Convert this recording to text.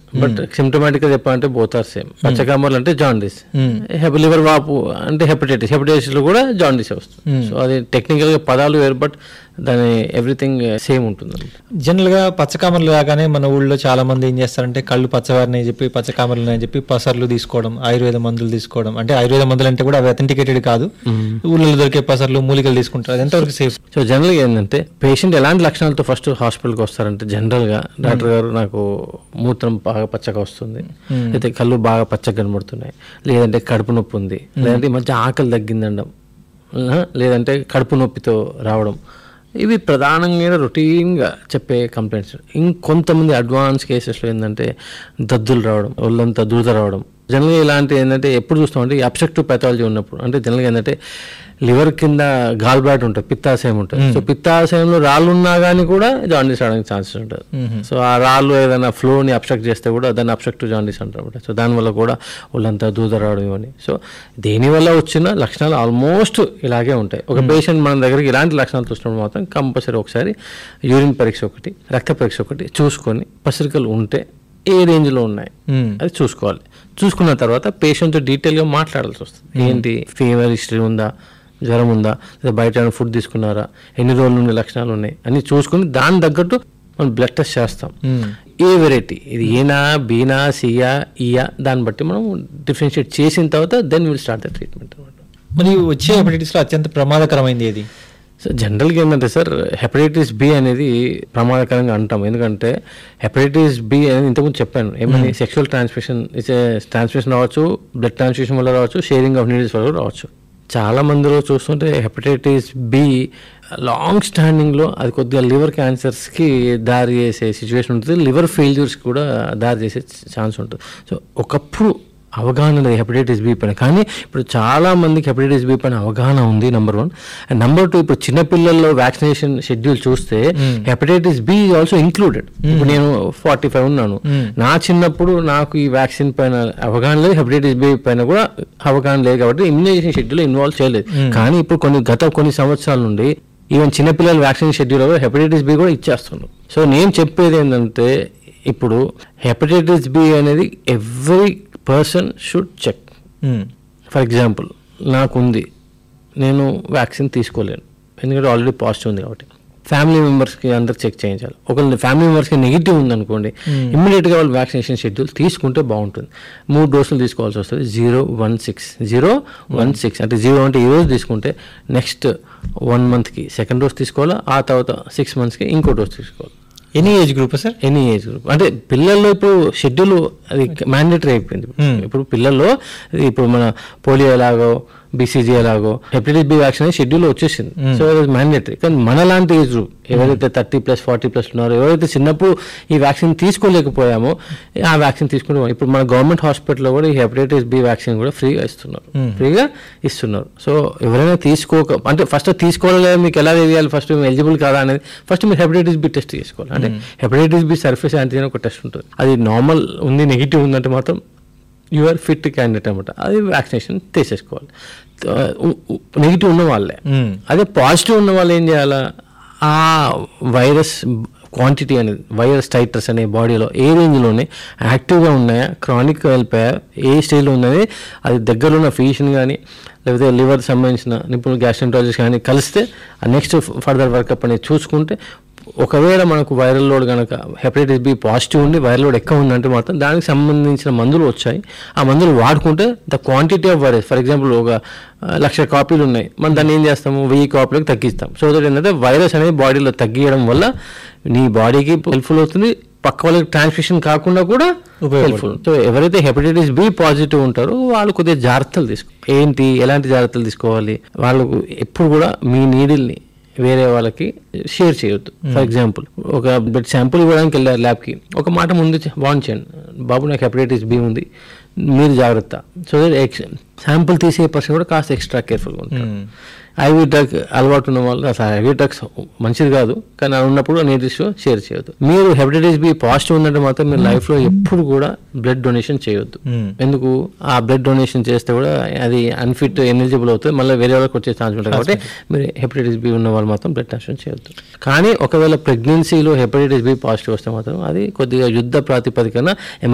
but symptomatic గా చెప్పాలంటే both are same పచ్చకామర్లు అంటే జాండీస్ లివర్ వాపు అంటే హెపటైటిస్ హెపటైటిస్ లో కూడా జాండీస్ వస్తుంది సో అది టెక్నికల్ గా పదాలు వేరు బట్ దాని ఎవ్రీథింగ్ సేమ్ ఉంటుంది జనరల్ గా పచ్చకామర్లు లాగానే మన ఊళ్ళో చాలా మంది ఏం చేస్తారంటే కళ్ళు పచ్చవారిని చెప్పి పచ్చకామర్లు అని చెప్పి పసర్లు తీసుకోవడం ఆయుర్వేద మందులు తీసుకోవడం అంటే ఆయుర్వేద మందులు అంటే కూడా అవి అథెంటికేటెడ్ కాదు ఊళ్ళో దొరికే పసర్లు మూలికలు తీసుకుంటారు అది ఎంతవరకు సేఫ్ సో జనరల్గా ఏంటంటే పేషెంట్ ఎలాంటి లక్షణాలతో ఫస్ట్ హాస్పిటల్కి వస్తారంటే జనరల్గా డాక్టర్ గారు నాకు మూత్రం బాగా పచ్చగా వస్తుంది అయితే కళ్ళు బాగా పచ్చగా కనబడుతున్నాయి లేదంటే కడుపు నొప్పి ఉంది లేదంటే ఈ మధ్య ఆకలి తగ్గిందండం ఆ, లేదంటే కడుపు నొప్పితో రావడం ఇవి ప్రధానంగా రొటీన్గా చెప్పే కంప్లైంట్స్ ఇంకొంతమంది అడ్వాన్స్ కేసెస్లో ఏంటంటే దద్దులు రావడం ఒళ్ళంతా దురద రావడం జనరల్గా ఇలాంటి ఏంటంటే ఎప్పుడు చూస్తామంటే అబ్సెక్టివ్ పెథాలజీ ఉన్నప్పుడు అంటే జనరల్గా ఏంటంటే లివర్ కింద గాల్ బ్లాడ్ ఉంటుంది పిత్తాశయం ఉంటుంది సో పిత్తాశయంలో రాళ్ళు ఉన్నా కానీ కూడా జాండీస్ రావడానికి ఛాన్సెస్ ఉంటుంది సో ఆ రాళ్ళు ఏదైనా ఫ్లోని అబ్స్ట్రక్ట్ చేస్తే కూడా దాన్ని అబ్స్ట్రక్టివ్ జాండీస్ అంటారు అనమాట సో దానివల్ల కూడా ఒళ్ళంతా దూద రావడం ఇవన్నీ సో దేనివల్ల వచ్చిన లక్షణాలు ఆల్మోస్ట్ ఇలాగే ఉంటాయి ఒక పేషెంట్ మన దగ్గరికి ఇలాంటి లక్షణాలు చూసినప్పుడు మాత్రం కంపల్సరీ ఒకసారి యూరిన్ పరీక్ష ఒకటి రక్త పరీక్ష ఒకటి చూసుకొని పసిరికలు ఉంటే ఏ రేంజ్లో ఉన్నాయి అది చూసుకోవాలి చూసుకున్న తర్వాత పేషెంట్తో డీటెయిల్గా మాట్లాడాల్సి వస్తుంది ఏంటి ఫీవర్ హిస్టరీ ఉందా జ్వరం ఉందా లేదా బయట ఏమైనా ఫుడ్ తీసుకున్నారా ఎన్ని రోజుల నుండి లక్షణాలు ఉన్నాయి అన్ని చూసుకుని దాని తగ్గట్టు మనం బ్లడ్ టెస్ట్ చేస్తాం ఏ వెరైటీ ఇది ఏనా బీనా సియా ఇయా దాన్ని బట్టి మనం డిఫరెన్షియేట్ చేసిన తర్వాత then will start the treatment అనమాట మరి వచ్చే హెపటైటిస్ లో అత్యంత ప్రమాదకరమైంది ఏది సో జనరల్గా ఏంటంటే సార్ హెపటైటిస్ బి అనేది ప్రమాదకరంగా అంటాం ఎందుకంటే హెపటైటిస్ బి అనేది ఇంతకుముందు చెప్పాను ఏమని సెక్షువల్ ట్రాన్స్మిషన్ ట్రాన్స్మిషన్ రావచ్చు బ్లడ్ ట్రాన్స్మిషన్ వల్ల రావచ్చు షేరింగ్ ఆఫ్ నీడిల్స్ వల్ల రావచ్చు చాలా మందిలో చూస్తుంటే హెపటైటిస్ బి లాంగ్ స్టాండింగ్లో అది కొద్దిగా లివర్ క్యాన్సర్స్కి దారి చేసే సిచ్యువేషన్ ఉంటుంది లివర్ ఫెయిల్యూర్స్కి కూడా దారి చేసే ఛాన్స్ ఉంటుంది సో ఒకప్పుడు అవగాహన లేదు హెపటైటిస్ బి పైన కానీ ఇప్పుడు చాలా మందికి హెపటైటిస్ బి పైన అవగాహన ఉంది number one and number two ఇప్పుడు చిన్నపిల్లల్లో వ్యాక్సినేషన్ షెడ్యూల్ చూస్తే హెపటైటిస్ బి ఆల్సో ఇంక్లూడెడ్ ఇప్పుడు నేను ఫార్టీ ఫైవ్ ఉన్నాను నా చిన్నప్పుడు నాకు ఈ వ్యాక్సిన్ పైన అవగాహన లేదు హెపటైటిస్ బి పైన కూడా అవగాహన లేదు కాబట్టి ఇమ్యునైజేషన్ షెడ్యూల్ ఇన్వాల్వ్ చేయలేదు కానీ ఇప్పుడు కొన్ని గత కొన్ని సంవత్సరాల నుండి ఈవెన్ చిన్నపిల్లల వ్యాక్సిన్ షెడ్యూల్ హెపటైటిస్ బి కూడా ఇచ్చేస్తున్నారు సో నేను చెప్పేది ఏంటంటే ఇప్పుడు హెపటైటిస్ బి అనేది every person should check for example నాకుంది నేను వ్యాక్సిన్ తీసుకోలేను ఎందుకంటే ఆల్రెడీ పాజిటివ్ ఉంది కాబట్టి ఫ్యామిలీ మెంబర్స్కి అందరికి చెక్ చేయించాలి ఒకవేళ ఫ్యామిలీ మెంబర్స్కి నెగిటివ్ ఉందనుకోండి ఇమ్మీడియట్గా వాళ్ళు వ్యాక్సినేషన్ షెడ్యూల్ తీసుకుంటే బాగుంటుంది మూడు డోసులు తీసుకోవాల్సి వస్తుంది zero one six zero one six అంటే జీరో అంటే ఈ రోజు తీసుకుంటే నెక్స్ట్ వన్ మంత్కి సెకండ్ డోస్ తీసుకోవాలా ఆ తర్వాత సిక్స్ మంత్స్కి ఇంకో డోస్ తీసుకోవాలి any age group sir any age group అంటే పిల్లల్లో ఇప్పుడు షెడ్యూల్ అది మ్యాండేటరీ అయిపోయింది ఇప్పుడు పిల్లల్లో ఇది ఇప్పుడు మన పోలియో ఎలాగో బీసీజీ ఎలాగో హెపటైటిస్ బి వ్యాక్సిన్ షెడ్యూల్ వచ్చేసింది సో అది మ్యాండేటరీ కానీ మన లాంటి ఏజ్ గ్రూప్ ఎవరైతే థర్టీ ప్లస్ ఫార్టీ ప్లస్ ఉన్నారో ఎవరైతే చిన్నప్పుడు ఈ వ్యాక్సిన్ తీసుకోలేకపోయామో ఆ వ్యాక్సిన్ తీసుకుంటే ఇప్పుడు మన గవర్నమెంట్ హాస్పిటల్లో కూడా ఈ హెపటైటిస్ బి వ్యాక్సిన్ కూడా ఫ్రీగా ఇస్తున్నారు ఫ్రీగా ఇస్తున్నారు సో ఎవరైనా తీసుకోక అంటే ఫస్ట్ తీసుకోవాలి మీకు ఎలా తెలియాలి ఫస్ట్ మేము ఎలిజిబుల్ కాదా అనేది ఫస్ట్ మీరు హెపటైటిస్ బి టెస్ట్ చేసుకోవాలి అంటే హెపటైటిస్ బి సర్ఫేస్ యాంటీజన్ ఒక టెస్ట్ ఉంటుంది అది నార్మల్ ఉంది నెగిటివ్ ఉందంటే మాత్రం యూఆర్ ఫిట్ క్యాండిడేట్ అనమాట అది వ్యాక్సినేషన్ తీసేసుకోవాలి నెగిటివ్ ఉన్న వాళ్ళే అదే పాజిటివ్ ఉన్న వాళ్ళు ఏం చేయాలా ఆ వైరస్ క్వాంటిటీ అనేది వైరస్ టైటర్స్ అనే బాడీలో ఏ రేంజ్లోనే యాక్టివ్గా ఉన్నాయా క్రానిక్ వెళ్ళిపోయా ఏ స్టేజ్లో ఉన్నది అది దగ్గరలో ఉన్న ఫిజిషియన్ కానీ లేకపోతే లివర్ సంబంధించిన నిపుణులు గ్యాస్ట్రంటాలజిస్ట్ కానీ కలిస్తే నెక్స్ట్ ఫర్దర్ వర్కప్ అనేది చూసుకుంటే ఒకవేళ మనకు వైరల్ లోడ్ కనుక హెపటైటిస్ బి పాజిటివ్ ఉండి వైరల్ లోడ్ ఎక్కువ ఉందంటే మాత్రం దానికి సంబంధించిన మందులు వచ్చాయి ఆ మందులు వాడుకుంటే the quantity of virus for example ఒక ఆ, లక్ష కాపీలు ఉన్నాయి మనం దాన్ని ఏం చేస్తాము వెయ్యి కాపీలకు తగ్గిస్తాం సో దట్ ఏంటంటే వైరస్ అనేది బాడీలో తగ్గియడం వల్ల నీ బాడీకి హెల్ప్ఫుల్ అవుతుంది పక్క వాళ్ళకి ట్రాన్స్మిషన్ కాకుండా కూడా హెల్ప్ఫుల్ సో ఎవరైతే హెపటైటిస్ బి పాజిటివ్ ఉంటారో వాళ్ళు కొద్దిగా జాగ్రత్తలు తీసుకో ఏంటి ఎలాంటి జాగ్రత్తలు తీసుకోవాలి వాళ్ళకు ఎప్పుడు కూడా మీ నీడిల్ని వేరే వాళ్ళకి షేర్ చేయొద్దు ఫర్ ఎగ్జాంపుల్ ఒక బ్లడ్ శాంపుల్ ఇవ్వడానికి వెళ్ళారు ల్యాబ్కి ఒక మాట ముందు వాన్ చేయండి బాబు నాకు హెపటైటిస్ బి ఉంది మీరు జాగ్రత్త సో దట్ శాంపుల్ తీసే పర్సన్ కూడా కాస్త ఎక్స్ట్రా కేర్ఫుల్గా ఉంటారు ఐవీ డ్రగ్ అలవాటు ఉన్న వాళ్ళు అసలు ఐవీ డ్రగ్స్ మంచిది కాదు కానీ అది ఉన్నప్పుడు నేను షేర్ చేయొద్దు మీరు హెపటైటిస్ బి పాజిటివ్ ఉందంటే మాత్రం మీరు లైఫ్లో ఎప్పుడు కూడా బ్లడ్ డొనేషన్ చేయొద్దు ఎందుకు ఆ బ్లడ్ డొనేషన్ చేస్తే కూడా అది అన్ఫిట్ ఎలిజిబుల్ అవుతుంది మళ్ళీ వేరే వాళ్ళకి వచ్చే ఛాన్స్ ఉంటుంది కాబట్టి మీరు హెపటైటిస్ బి ఉన్న వాళ్ళు మాత్రం బ్లడ్ ట్రాన్స్ఫ్యూషన్ చేయొద్దు కానీ ఒకవేళ ప్రెగ్నెన్సీలో హెపటైటిస్ బి పాజిటివ్ వస్తే మాత్రం అది కొద్దిగా యుద్ధ ప్రాతిపదికన